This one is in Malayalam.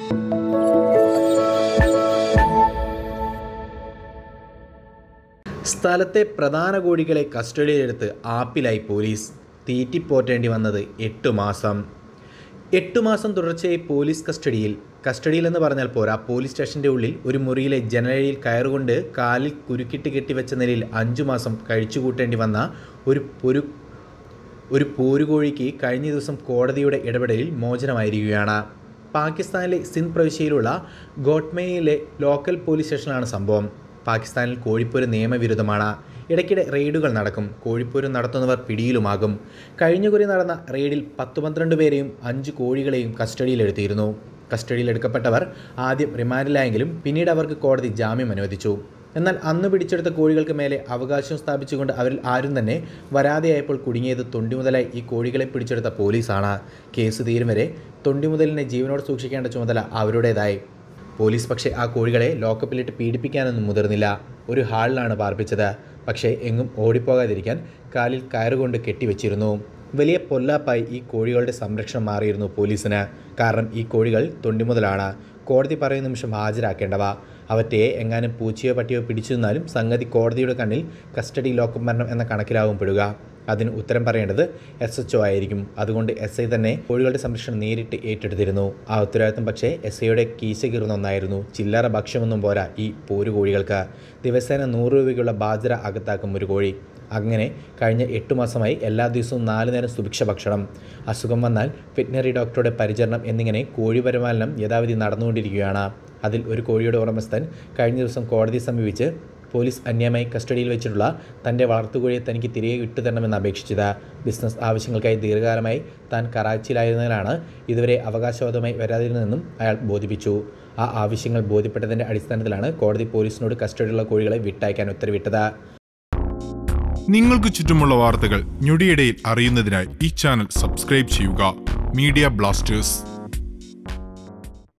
സ്ഥലത്തെ പ്രധാന കോഴികളെ കസ്റ്റഡിയിലെടുത്ത് ആപ്പിലായി പോലീസ് തീറ്റിപ്പോറ്റേണ്ടി വന്നത് എട്ടു മാസം എട്ടു മാസം തുടർച്ചയായി പോലീസ് കസ്റ്റഡിയിൽ കസ്റ്റഡിയിലെന്ന് പറഞ്ഞാൽ പോരാ പോലീസ് സ്റ്റേഷൻ്റെ ഉള്ളിൽ ഒരു മുറിയിലെ ജനലയിൽ കയറുകൊണ്ട് കാലിൽ കുരുക്കിട്ട് കെട്ടിവെച്ച നിലയിൽ അഞ്ചു മാസം കഴിച്ചുകൂട്ടേണ്ടി വന്ന ഒരു പൊരു ഒരു പോരുകോഴിക്ക് കഴിഞ്ഞ ദിവസം കോടതിയുടെ ഇടപെടലിൽ മോചനമായിരിക്കുകയാണ് പാകിസ്ഥാനിലെ സിന്ധ് പ്രവിശ്യയിലുള്ള ഗോട്ട്മേയിലെ ലോക്കൽ പോലീസ് സ്റ്റേഷനിലാണ് സംഭവം പാകിസ്ഥാനിൽ കോഴിപ്പോര് നിയമവിരുദ്ധമാണ് ഇടയ്ക്കിടെ റെയ്ഡുകൾ നടക്കും കോഴിപ്പോര് നടത്തുന്നവർ പിടിയിലുമാകും കഴിഞ്ഞ കുറി നടന്ന റെയ്ഡിൽ പത്ത് പന്ത്രണ്ട് പേരെയും അഞ്ച് കോഴികളെയും കസ്റ്റഡിയിലെടുത്തിരുന്നു കസ്റ്റഡിയിലെടുക്കപ്പെട്ടവർ ആദ്യം റിമാൻഡിലായെങ്കിലും പിന്നീട് അവർക്ക് കോടതി ജാമ്യം അനുവദിച്ചു എന്നാൽ അന്ന് പിടിച്ചെടുത്ത കോഴികൾക്ക് മേലെ അവകാശം സ്ഥാപിച്ചുകൊണ്ട് അവരിൽ ആരും തന്നെ വരാതെയായപ്പോൾ കുടുങ്ങിയത് തൊണ്ടിമുതലായി ഈ കോഴികളെ പിടിച്ചെടുത്ത പോലീസാണ് കേസ് തീരും വരെ തൊണ്ടിമുതലിനെ ജീവനോട് സൂക്ഷിക്കേണ്ട ചുമതല അവരുടേതായി പോലീസ് പക്ഷേ ആ കോഴികളെ ലോക്കപ്പിലിട്ട് പീഡിപ്പിക്കാനൊന്നും മുതിർന്നില്ല ഒരു ഹാളിലാണ് പാർപ്പിച്ചത് പക്ഷേ എങ്ങും ഓടിപ്പോകാതിരിക്കാൻ കാലിൽ കയറുകൊണ്ട് കെട്ടിവെച്ചിരുന്നു വലിയ പൊല്ലാപ്പായി ഈ കോഴികളുടെ സംരക്ഷണം മാറിയിരുന്നു പോലീസിന് കാരണം ഈ കോഴികൾ തൊണ്ടിമുതലാണ് കോടതി പറയുന്ന നിമിഷം ഹാജരാക്കേണ്ടവ അവറ്റയെ എങ്ങാനും പൂച്ചയോ പട്ടിയോ പിടിച്ചു നിന്നാലും സംഗതി കോടതിയുടെ കണ്ണിൽ കസ്റ്റഡി ലോക്കപ്പ് മരണം എന്ന കണക്കിലാവും പെടുക അതിന് ഉത്തരം പറയേണ്ടത് എസ് എച്ച് ഒ ആയിരിക്കും അതുകൊണ്ട് എസ് ഐ തന്നെ കോഴികളുടെ സംരക്ഷണം നേരിട്ട് ഏറ്റെടുത്തിരുന്നു ആ ഉത്തരവാദിത്തം പക്ഷേ എസ് ഐയുടെ കീശ കീറുന്ന ഒന്നായിരുന്നു ചില്ലറ ഭക്ഷ്യമൊന്നും പോരാ ഈ പോരു കോഴികൾക്ക് ദിവസേന നൂറ് രൂപയ്ക്കുള്ള ബാജര അകത്താക്കും ഒരു കോഴി അങ്ങനെ കഴിഞ്ഞ എട്ട് മാസമായി എല്ലാ ദിവസവും നാല് നേരം സുഭിക്ഷ ഭക്ഷണം അസുഖം വന്നാൽ വെറ്റിനറി ഡോക്ടറുടെ പരിചരണം എന്നിങ്ങനെ കോഴി പരിപാലനം യഥാവിധി നടന്നുകൊണ്ടിരിക്കുകയാണ് അതിൽ ഒരു കോഴിയുടെ ഉടമസ്ഥൻ കഴിഞ്ഞ ദിവസം കോടതിയെ സമീപിച്ച് പോലീസ് അന്യമായി കസ്റ്റഡിയിൽ വെച്ചിട്ടുള്ള തൻ്റെ വളർത്തുകോഴിയെ തനിക്ക് തിരികെ വിട്ടുതരണമെന്ന് അപേക്ഷിച്ചത് ബിസിനസ് ആവശ്യങ്ങൾക്കായി ദീർഘകാലമായി താൻ കറാച്ചിയിലായിരുന്നതിനാണ് ഇതുവരെ അവകാശവാദമായി വരാതിരുന്നതെന്നും അയാൾ ബോധിപ്പിച്ചു ആ ആവശ്യങ്ങൾ ബോധ്യപ്പെട്ടതിൻ്റെ അടിസ്ഥാനത്തിലാണ് കോടതി പോലീസിനോട് കസ്റ്റഡിയിലുള്ള കോഴികളെ വിട്ടയക്കാൻ ഉത്തരവിട്ടത് നിങ്ങൾക്ക് ചുറ്റുമുള്ള വാർത്തകൾ ഞൊടിയിടയിൽ അറിയുന്നതിനായി ഈ ചാനൽ സബ്സ്ക്രൈബ് ചെയ്യുക മീഡിയ ബ്ലാസ്റ്റേഴ്സ്